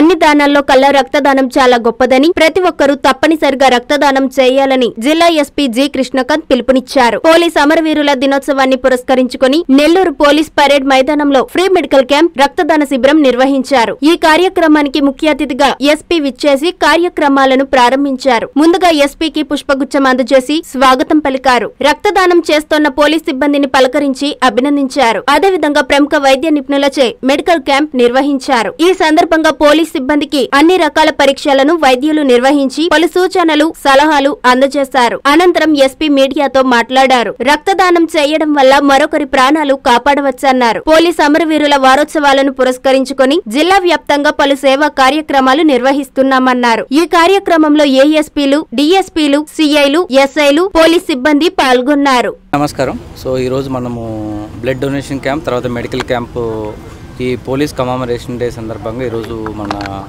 అన్ని దానాల్లో కల్లా రక్తదానం చాలా గొప్పదని ప్రతి ఒక్కరూ తప్పనిసరిగా రక్తదానం చేయాలని జిల్లా ఎస్పీ జి కృష్ణకాంత్ పిలుపునిచ్చారు పోలీస్ అమరవీరుల దినోత్సవాన్ని పురస్కరించుకుని నెల్లూరు పోలీస్ పరేడ్ మైదానంలో ఫ్రీ మెడికల్ క్యాంప్ రక్తదాన శిబిరం నిర్వహించారు ఈ కార్యక్రమానికి ముఖ్య అతిథిగా ఎస్పీ విచ్చేసి కార్యక్రమాలను ప్రారంభించారు ముందుగా ఎస్పీకి పుష్పగుచ్చం అందజేసి స్వాగతం పలికారు రక్తదానం చేస్తోన్న పోలీస్ సిబ్బందిని పలకరించి అభినందించారు అదేవిధంగా ప్రముఖ వైద్య నిపుణులచే మెడికల్ క్యాంప్ నిర్వహించారు ఈ సందర్భంగా పోలీస్ సిబ్బందికి అన్ని రకాల పరీక్షలను వైద్యులు నిర్వహించి పలు సూచనలు సలహాలు అందజేశారు అనంతరం ఎస్పీ మీడియాతో మాట్లాడారు రక్తదానం చేయడం వల్ల మరొకరి ప్రాణాలు కాపాడవచ్చన్నారు పోలీస్ అమరవీరుల వారోత్సవాలను పురస్కరించుకొని జిల్లా వ్యాప్తంగా పలు సేవా కార్యక్రమాలు నిర్వహిస్తున్నామన్నారు ఈ కార్యక్రమంలో ఏఎస్పీలు డిఎస్పీలు సిఐలు ఎస్ఐలు పోలీస్ సిబ్బంది పాల్గొన్నారు నమస్కారం సో ఈరోజు మనము బ్లడ్ డొనేషన్ క్యాంప్ తర్వాత మెడికల్ క్యాంప్ ఈ పోలీస్ కమామరేషన్ డే సందర్భంగా ఈరోజు మన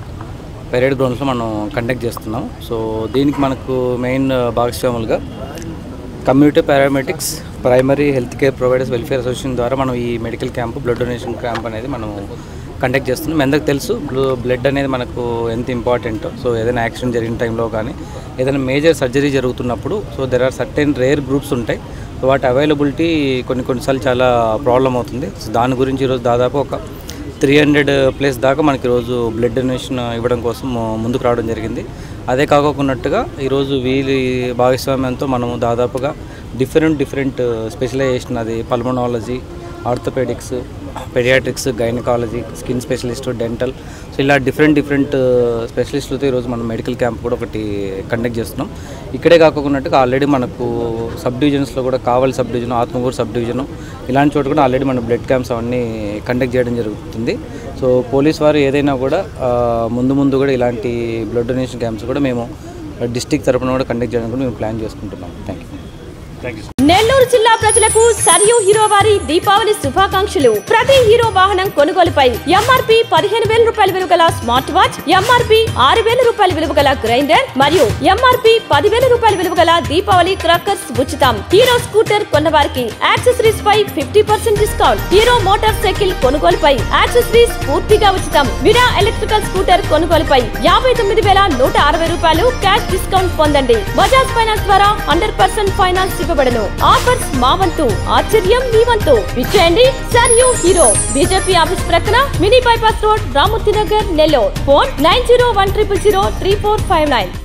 పెరేడ్ గ్రౌండ్స్లో మనం కండక్ట్ చేస్తున్నాం సో దీనికి మనకు మెయిన్ భాగస్వాములుగా community paramedics primary health care providers welfare association ద్వారా మనం ఈ medical camp blood donation camp అనేది మనం కండక్ట్ చేస్తున్నాం మీ అందరికి తెలుసు బ్ల- బ్లడ్ అనేది మనకు ఎంత ఇంపార్టెంట్ సో ఏదైనా యాక్సిడెంట్ జరిగిన టైంలో కానీ ఏదైనా మేజర్ సర్జరీ జరుగుతున్నప్పుడు so there are certain rare groups ఉంటాయి సో వాటి అవైలబిలిటీ కొన్ని కొన్నిసార్లు చాలా ప్రాబ్లం అవుతుంది సో దాని గురించి ఈరోజు దాదాపు ఒక త్రీ హండ్రెడ్ ప్లేస్ దాకా మనకి ఈరోజు బ్లడ్ డొనేషన్ ఇవ్వడం కోసం ముందుకు రావడం జరిగింది అదే కాకోకున్నట్టుగా ఈరోజు వీరి భాగస్వామ్యంతో మనము దాదాపుగా డిఫరెంట్ డిఫరెంట్ స్పెషలైజేషన్ అది pulmonology orthopedics pediatrics gynaecology skin specialist dental so ఇలా డిఫరెంట్ డిఫరెంట్ స్పెషలిస్టులతో ఈరోజు మనం మెడికల్ క్యాంప్ కూడా ఒకటి కండక్ట్ చేస్తున్నాం ఇక్కడే కాకుండా ఆల్రెడీ మనకు సబ్ డివిజన్స్లో కూడా Kavali subdivision Atmakur subdivision ఇలాంటి చోట కూడా ఆల్రెడీ మన బ్లడ్ క్యాంప్స్ అవన్నీ కండక్ట్ చేయడం జరుగుతుంది సో పోలీస్ వారు ఏదైనా కూడా ఆ, ముందు ముందు కూడా ఇలాంటి బ్లడ్ డొనేషన్ క్యాంప్స్ కూడా మేము డిస్టిక్ తరపున కూడా కండక్ట్ చేయడానికి కూడా మేము ప్లాన్ చేసుకుంటున్నాం థ్యాంక్ యూ నెల్లూరు జిల్లా ప్రజలకు సరియు హీరో వారి దీపావళి శుభాకాంక్షలు ప్రతి హీరో వాహనం కొనుగోలుపై ఎంఆర్పి పదిహేను వేల రూపాయల విలువ గల స్మార్ట్ వాచ్ ఎంఆర్పి ఆరు వేల రూపాయల విలువ గల గ్రైండర్ మరియు ఎంఆర్పి పదివేల రూపాయల విలువ గల దీపావళి క్రాకర్స్ ఉచితం హీరో స్కూటర్ కొన్న వారికి యాక్సెసరీస్ పై fifty percent discount Hero motorcycle కొనుగోలుపై యాక్సెసరీస్ పూర్తిగా ఉచితం విరా ఎలక్ట్రికల్ స్కూటర్ కొనుగోలుపై యాభై తొమ్మిది వేల నూట అరవై రూపాయలు క్యాష్ డిస్కౌంట్ పొందండి బజాజ్ ఫైనాన్స్ ద్వారా హండ్రెడ్ పర్సెంట్ ఫైనాన్స్ ఇవ్వబడను ఆఫర్స్ మా వంతు ఆశ్చర్యం మీ వంతు విచ్చేయండి సర్ యూ హీరో బీజేపీ ఆఫీస్ ప్రక్కన mini bypass road Ramurthy Nagar Nellore phone nine zero one triple zero three four five nine